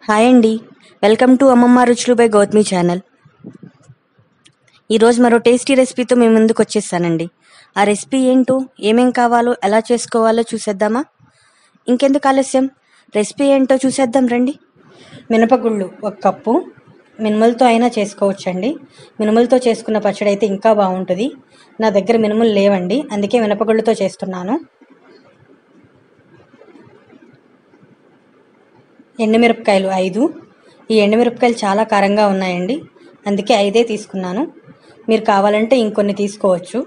hi అండి welcome to అమ్మమ్మ రుచులు బై గౌతమి ఛానల్ ఈరోజు మరో టేస్టీ రెసిపీతో మీ ముందుకు వచ్చేసానండి ఆ రెసిపీ ఏంటో ఏమేం కావాలో ఎలా చేసుకోవాలో చూసేద్దామా ఇంకెందుకు ఆలస్యం రెసిపీ ఏంటో చూసేద్దాం రండి మినపగుళ్ళు ఒక కప్పు మినుములతో అయినా చేసుకోవచ్చండి మినుములతో చేసుకున్న పచ్చడి అయితే ఇంకా బాగుంటుంది నా దగ్గర మినుములు లేవండి అందుకే మినపగుళ్ళతో చేస్తున్నాను ఎండుమిరపకాయలు ఐదు ఈ ఎండుమిరపకాయలు చాలా కారంగా ఉన్నాయండి అందుకే ఐదే తీసుకున్నాను మీరు కావాలంటే ఇంకొన్ని తీసుకోవచ్చు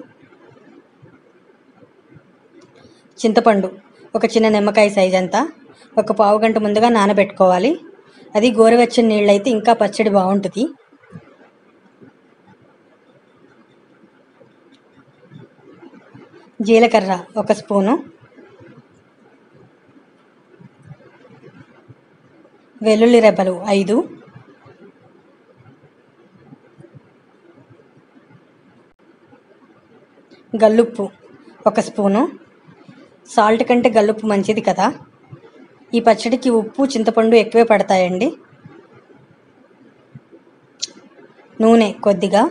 చింతపండు ఒక చిన్న నిమ్మకాయ సైజ్ అంతా ఒక పావు గంట ముందుగా నానబెట్టుకోవాలి అది గోరువెచ్చని నీళ్ళు అయితే ఇంకా పచ్చడి బాగుంటుంది జీలకర్ర ఒక స్పూను వెల్లుల్లి రెబ్బలు ఐదు గల్లుప్పు ఒక స్పూను సాల్ట్ కంటే గల్లుప్పు మంచిది కదా ఈ పచ్చడికి ఉప్పు చింతపండు ఎక్కువే పడతాయండి నూనె కొద్దిగా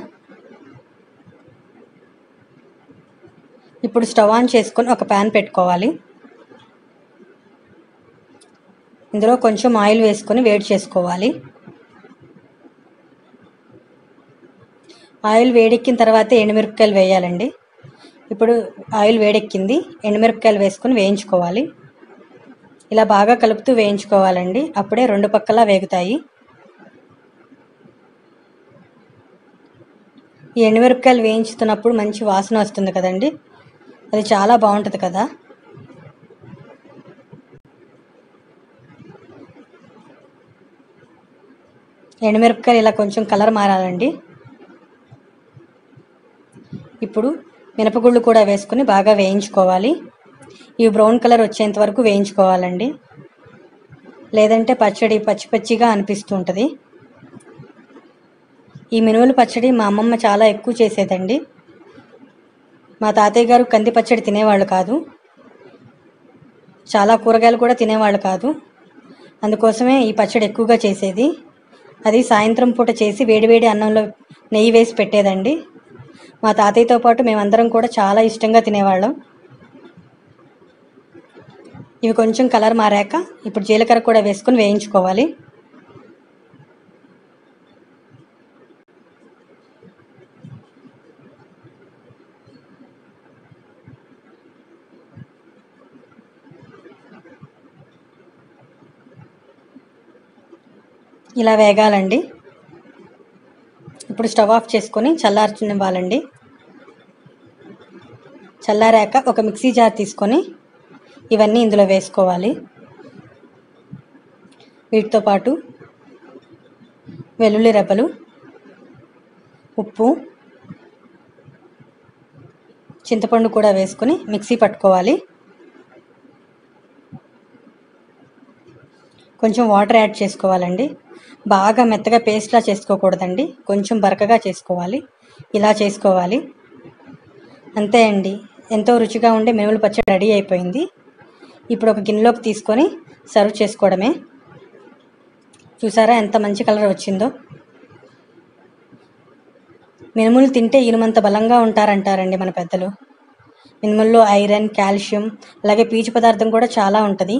ఇప్పుడు స్టవ్ ఆన్ చేసుకొని ఒక ప్యాన్ పెట్టుకోవాలి ఇందులో కొంచెం ఆయిల్ వేసుకొని వేడి చేసుకోవాలి ఆయిల్ వేడెక్కిన తర్వాత ఎండుమిరపకాయలు వేయాలండి ఇప్పుడు ఆయిల్ వేడెక్కింది ఎండుమిరపకాయలు వేసుకొని వేయించుకోవాలి ఇలా బాగా కలుపుతూ వేయించుకోవాలండి అప్పుడే రెండు పక్కలా వేగుతాయి ఈ ఎండుమిరపకాయలు వేయించుతున్నప్పుడు మంచి వాసన వస్తుంది కదండి అది చాలా బాగుంటుంది కదా ఎండుమిరపకాయలు ఇలా కొంచెం కలర్ మారాలండి ఇప్పుడు మినపగుళ్ళు కూడా వేసుకుని బాగా వేయించుకోవాలి ఇవి బ్రౌన్ కలర్ వచ్చేంత వరకు వేయించుకోవాలండి లేదంటే పచ్చడి పచ్చి పచ్చిగా అనిపిస్తుంటుంది ఈ మినుముల పచ్చడి మా అమ్మమ్మ చాలా ఎక్కువ చేసేదండి మా తాతయ్య గారు కంది పచ్చడి తినేవాళ్ళు కాదు చాలా కూరగాయలు కూడా తినేవాళ్ళు కాదు అందుకోసమే ఈ పచ్చడి ఎక్కువగా చేసేది అది సాయంత్రం పూట చేసి వేడివేడి అన్నంలో నెయ్యి వేసి పెట్టేదండి మా తాతయ్యతో పాటు మేమందరం కూడా చాలా ఇష్టంగా తినేవాళ్ళం ఇవి కొంచెం కలర్ మారాక ఇప్పుడు జీలకర్ర కూడా వేసుకొని వేయించుకోవాలి ఇలా వేగాలండి ఇప్పుడు స్టవ్ ఆఫ్ చేసుకొని చల్లార్చునివ్వాలండి చల్లారాక ఒక మిక్సీ జార్ తీసుకొని ఇవన్నీ ఇందులో వేసుకోవాలి వీటితో పాటు వెల్లుల్లి రెబ్బలు ఉప్పు చింతపండు కూడా వేసుకొని మిక్సీ పట్టుకోవాలి కొంచెం వాటర్ యాడ్ చేసుకోవాలండి బాగా మెత్తగా పేస్ట్లా చేసుకోకూడదండి కొంచెం బరకగా చేసుకోవాలి ఇలా చేసుకోవాలి అంతే అండి ఎంతో రుచిగా ఉండే మినుముల పచ్చడి రెడీ అయిపోయింది ఇప్పుడు ఒక గిన్నెలోకి తీసుకొని సర్వ్ చేసుకోవడమే చూసారా ఎంత మంచి కలర్ వచ్చిందో మినుములు తింటే ఇనుమంత బలంగా ఉంటారంటారండి మన పెద్దలు మినుముల్లో ఐరన్ కాల్షియం అలాగే పీచు పదార్థం కూడా చాలా ఉంటుంది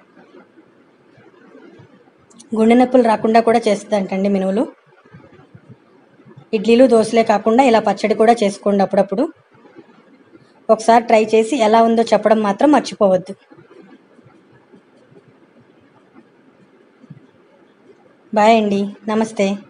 గుండె నొప్పులు రాకుండా కూడా చేస్తుందంటండి మినువులు ఇడ్లీలు దోశలే కాకుండా ఇలా పచ్చడి కూడా చేసుకోండి అప్పుడప్పుడు ఒకసారి ట్రై చేసి ఎలా ఉందో చెప్పడం మాత్రం మర్చిపోవద్దు బాయ్ అండి నమస్తే